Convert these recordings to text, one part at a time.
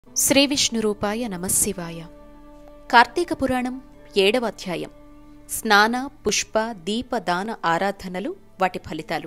శ్రీ విష్ణురూపాయ నమశివాయ కార్తీక పురాణం ఏడవ అధ్యాయం స్నాన పుష్ప దీప దాన ఆరాధనలు వాటి ఫలితాలు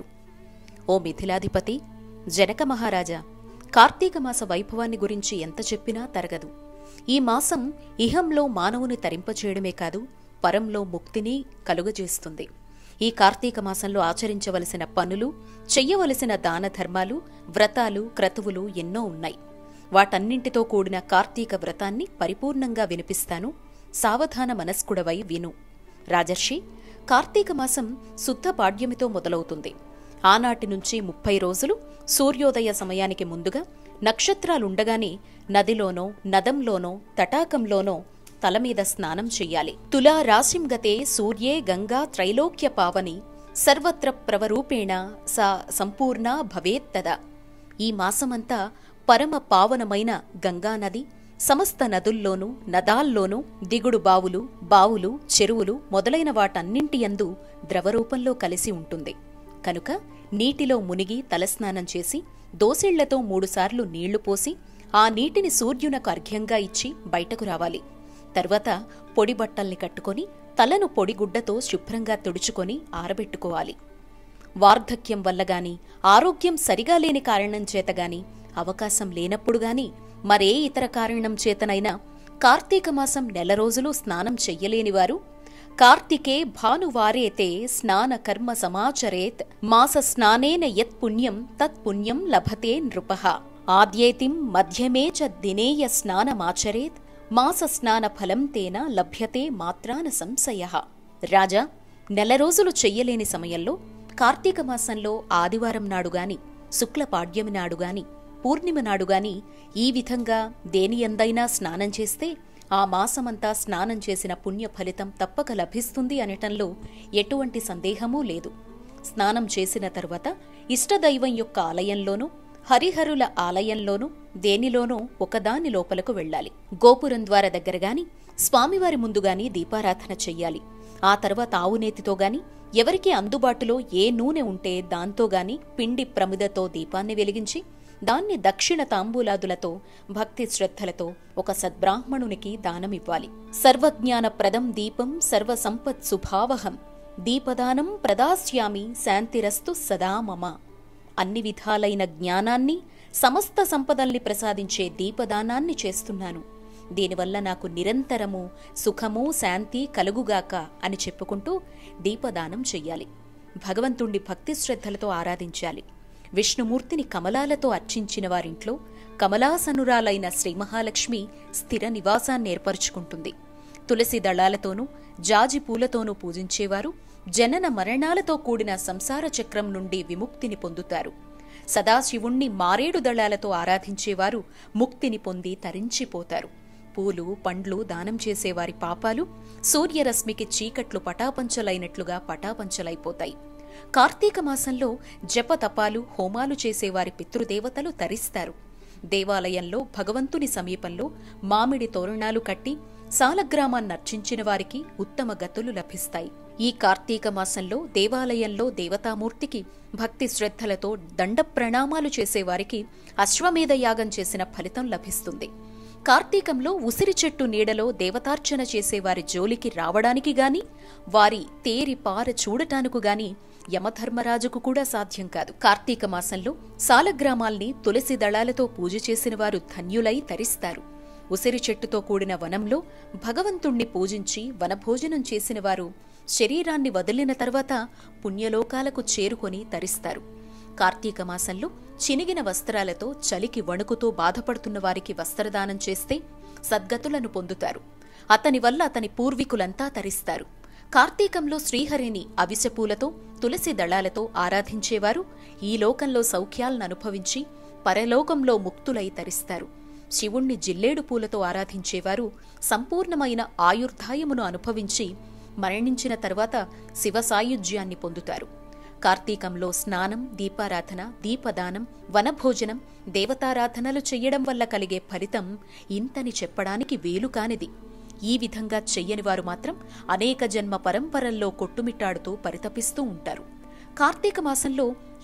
ఓ మిథిలాధిపతి జనక మహారాజా కార్తీక మాస వైభవాన్ని గురించి ఎంత చెప్పినా తరగదు ఈ మాసం ఇహంలో మానవుని తరింపచేయడమే కాదు పరంలో ముక్తిని కలుగజేస్తుంది ఈ కార్తీక మాసంలో ఆచరించవలసిన పనులు చెయ్యవలసిన దాన ధర్మాలు వ్రతాలు క్రతువులు ఎన్నో ఉన్నాయి వాటన్నింటితో కూడిన కార్తీక వ్రతాన్ని పరిపూర్ణంగా వినిపిస్తాను సావధాన మనస్కుడవై విను రాజర్షి కార్తీక మాసం శుద్ధ పాడ్యమితో మొదలవుతుంది ఆనాటి నుంచి ముప్పై రోజులు సూర్యోదయ సమయానికి ముందుగా నక్షత్రాలుండగానే నదిలోనో నదంలోనో తటాకంలోనో తల మీద స్నానం చెయ్యాలి తులా రాశిం గతే సూర్యే గంగా త్రైలోక్య పావని సర్వత్ర ప్రవరూపేణ సా సంపూర్ణ భవేత్తదా ఈ మాసమంతా పరమ పావనమైన గంగానది సమస్త నదుల్లోనూ నదాల్లోనూ దిగుడు బావులు బావులు చెరువులు మొదలైన వాటన్నింటియందు ద్రవరూపంలో కలిసి ఉంటుంది కనుక నీటిలో మునిగి తలస్నానం చేసి దోసిళ్లతో మూడుసార్లు నీళ్లు పోసి ఆ నీటిని సూర్యునకు అర్ఘ్యంగా ఇచ్చి బయటకు రావాలి తర్వాత పొడి బట్టల్ని కట్టుకొని తలను పొడిగుడ్డతో శుభ్రంగా తుడుచుకొని ఆరబెట్టుకోవాలి వార్ధక్యం వల్ల గాని ఆరోగ్యం సరిగా లేని కారణం చేత గాని అవకాశం లేనప్పుడు గాని మరే ఇతర కారణం చేతనైనా కార్తీక మాసం నెల రోజులు స్నానం చెయ్యలేనివారు కార్తికే భానువారేతే స్నాన కర్మ సమాచరేత్ మాస స్నానేన యత్ పుణ్యం తత్ పుణ్యం లభతే నృపః ఆద్యేతిం మధ్యమే చ దినేయ స్నానమాచరేత్ మాస స్నాన ఫలం తేన లభ్యతే మాత్రాన సంశయ రాజా నెల రోజులు చెయ్యలేని సమయంలో కార్తీక మాసంలో ఆదివారం నాడు గాని శుక్ల పాడ్యమి నాడు గాని పూర్ణిమ నాడు గాని ఈ విధంగా దేని ఎందైనా స్నానం చేస్తే ఆ మాసమంతా స్నానం చేసిన పుణ్య ఫలితం తప్పక లభిస్తుంది అనటంలో ఎటువంటి సందేహమూ లేదు స్నానం చేసిన తరువాత ఇష్టదైవం యొక్క ఆలయంలోనూ హరిహరుల ఆలయంలోనూ దేనిలోనూ ఒకదాని లోపలకు వెళ్ళాలి గోపురం ద్వార దగ్గర గాని స్వామివారి ముందుగాని దీపారాధన చెయ్యాలి ఆ తర్వాత ఆవునేతితో గాని ఎవరికి అందుబాటులో ఏ నూనె ఉంటే దాంతో గాని పిండి ప్రమిదతో దీపాన్ని వెలిగించి దాన్ని దక్షిణ తాంబూలాదులతో భక్తి శ్రద్ధలతో ఒక సద్బ్రాహ్మణునికి దానమివ్వాలి సర్వజ్ఞానప్రదం దీపం సర్వసంపత్ సుభావహం దీపదానం ప్రదాస్యామి శాంతిరస్తు సదా మమ అన్ని విధాలైన జ్ఞానాన్ని సమస్త సంపదల్ని ప్రసాదించే దీపదానాన్ని చేస్తున్నాను దీనివల్ల నాకు నిరంతరము సుఖము శాంతి కలుగుగాక అని చెప్పుకుంటూ దీపదానం చెయ్యాలి భగవంతుణ్ణి భక్తి శ్రద్ధలతో ఆరాధించాలి విష్ణుమూర్తిని కమలాలతో అర్చించిన వారింట్లో కమలాసనురాలైన శ్రీ మహాలక్ష్మి స్థిర నివాసాన్ని ఏర్పరుచుకుంటుంది తులసి దళాలతోనూ జాజి పూలతోనూ పూజించేవారు జనన మరణాలతో కూడిన సంసార చక్రం నుండి విముక్తిని పొందుతారు సదాశివుణ్ణి మారేడు దళాలతో ఆరాధించేవారు ముక్తిని పొంది తరించిపోతారు పూలు పండ్లు దానం చేసేవారి పాపాలు సూర్యరశ్మికి చీకట్లు పటాపంచలైనట్లుగా పటాపంచలైపోతాయి కార్తీక మాసంలో జపతపాలు హోమాలు చేసేవారి పితృదేవతలు తరిస్తారు దేవాలయంలో భగవంతుని సమీపంలో మామిడి తోరణాలు కట్టి సాలగ్రామాన్ని అర్చించిన వారికి ఉత్తమ గతులు లభిస్తాయి ఈ కార్తీక మాసంలో దేవాలయంలో దేవతామూర్తికి భక్తి శ్రద్ధలతో దండ ప్రణామాలు చేసేవారికి అశ్వమేధ యాగం చేసిన ఫలితం లభిస్తుంది కార్తీకంలో ఉసిరి చెట్టు నీడలో దేవతార్చన చేసేవారి జోలికి రావడానికి గాని వారి తేరి పార చూడటానికి గాని యమధర్మరాజుకు కూడా సాధ్యం కాదు కార్తీక మాసంలో సాలగ్రామాల్ని తులసి దళాలతో పూజ చేసిన వారు ధన్యులై తరిస్తారు ఉసిరి చెట్టుతో కూడిన వనంలో భగవంతుణ్ణి పూజించి వనభోజనం చేసిన వారు శరీరాన్ని వదిలిన తర్వాత పుణ్యలోకాలకు చేరుకొని తరిస్తారు కార్తీక మాసంలో చినిగిన వస్త్రాలతో చలికి వణుకుతూ బాధపడుతున్న వారికి వస్త్రదానం చేస్తే సద్గతులను పొందుతారు అతని వల్ల అతని పూర్వీకులంతా తరిస్తారు కార్తీకంలో శ్రీహరిని అవిసెపూలతో తులసి దళాలతో ఆరాధించేవారు ఈ లోకంలో సౌఖ్యాలను అనుభవించి పరలోకంలో ముక్తులై తరిస్తారు శివుణ్ణి జిల్లేడు పూలతో ఆరాధించేవారు సంపూర్ణమైన ఆయుర్దాయమును అనుభవించి మరణించిన తర్వాత శివ సాయుజ్యాన్ని పొందుతారు కార్తీకంలో స్నానం దీపారాధన దీపదానం వనభోజనం దేవతారాధనలు చెయ్యడం వల్ల కలిగే ఫలితం ఇంతని చెప్పడానికి వీలు కానిది ఈ విధంగా చెయ్యని వారు మాత్రం అనేక జన్మ పరంపరల్లో కొట్టుమిట్టాడుతూ పరితపిస్తూ ఉంటారు కార్తీక మాసంలో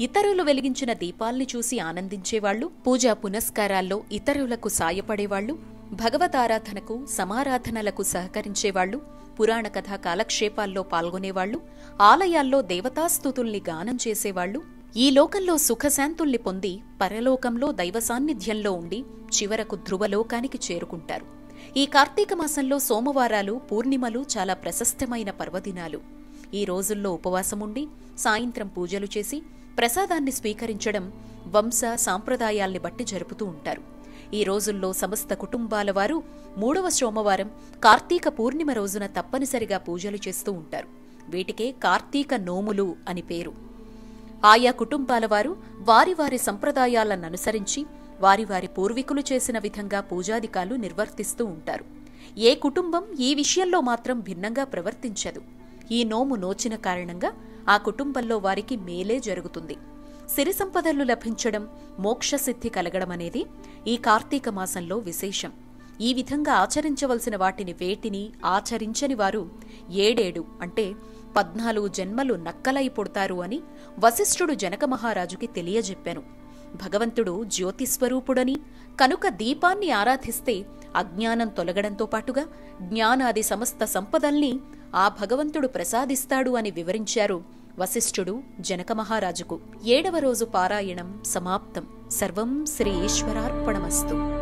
ఇతరులు వెలిగించిన దీపాల్ని చూసి ఆనందించేవాళ్లు పూజా పునస్కారాల్లో ఇతరులకు సాయపడేవాళ్లు భగవతారాధనకు సమారాధనలకు సహకరించేవాళ్లు పురాణ కథా కాలక్షేపాల్లో పాల్గొనేవాళ్లు ఆలయాల్లో దేవతాస్తుతుల్ని గానం చేసేవాళ్లు ఈ లోకంలో సుఖశాంతుల్ని పొంది పరలోకంలో దైవ సాన్నిధ్యంలో ఉండి చివరకు ధ్రువలోకానికి చేరుకుంటారు ఈ కార్తీక మాసంలో సోమవారాలు పూర్ణిమలు చాలా ప్రశస్తమైన పర్వదినాలు ఈ రోజుల్లో ఉపవాసముండి సాయంత్రం పూజలు చేసి ప్రసాదాన్ని స్వీకరించడం వంశ సాంప్రదాయాల్ని బట్టి జరుపుతూ ఉంటారు ఈ రోజుల్లో సమస్త కుటుంబాల వారు మూడవ సోమవారం కార్తీక పూర్ణిమ రోజున తప్పనిసరిగా పూజలు చేస్తూ ఉంటారు వీటికే కార్తీక నోములు అని పేరు ఆయా కుటుంబాల వారు వారి వారి సంప్రదాయాలను అనుసరించి వారి వారి పూర్వీకులు చేసిన విధంగా పూజాదికాలు నిర్వర్తిస్తూ ఉంటారు ఏ కుటుంబం ఈ విషయంలో మాత్రం భిన్నంగా ప్రవర్తించదు ఈ నోము నోచిన కారణంగా ఆ కుటుంబంలో వారికి మేలే జరుగుతుంది సిరి సంపదలు లభించడం మోక్షసిద్ధి కలగడం అనేది ఈ కార్తీక మాసంలో విశేషం ఈ విధంగా ఆచరించవలసిన వాటిని వేటిని ఆచరించని వారు ఏడేడు అంటే పద్నాలుగు జన్మలు నక్కలై పుడతారు అని వశిష్ఠుడు జనక మహారాజుకి తెలియజెప్పాను భగవంతుడు జ్యోతిస్వరూపుడని కనుక దీపాన్ని ఆరాధిస్తే అజ్ఞానం తొలగడంతో పాటుగా జ్ఞానాది సమస్త సంపదల్ని ఆ భగవంతుడు ప్రసాదిస్తాడు అని వివరించారు వశిష్ఠుడు జనక మహారాజుకు ఏడవ రోజు పారాయణం సమాప్తం సర్వం శ్రీ ఈశ్వరార్పణమస్తు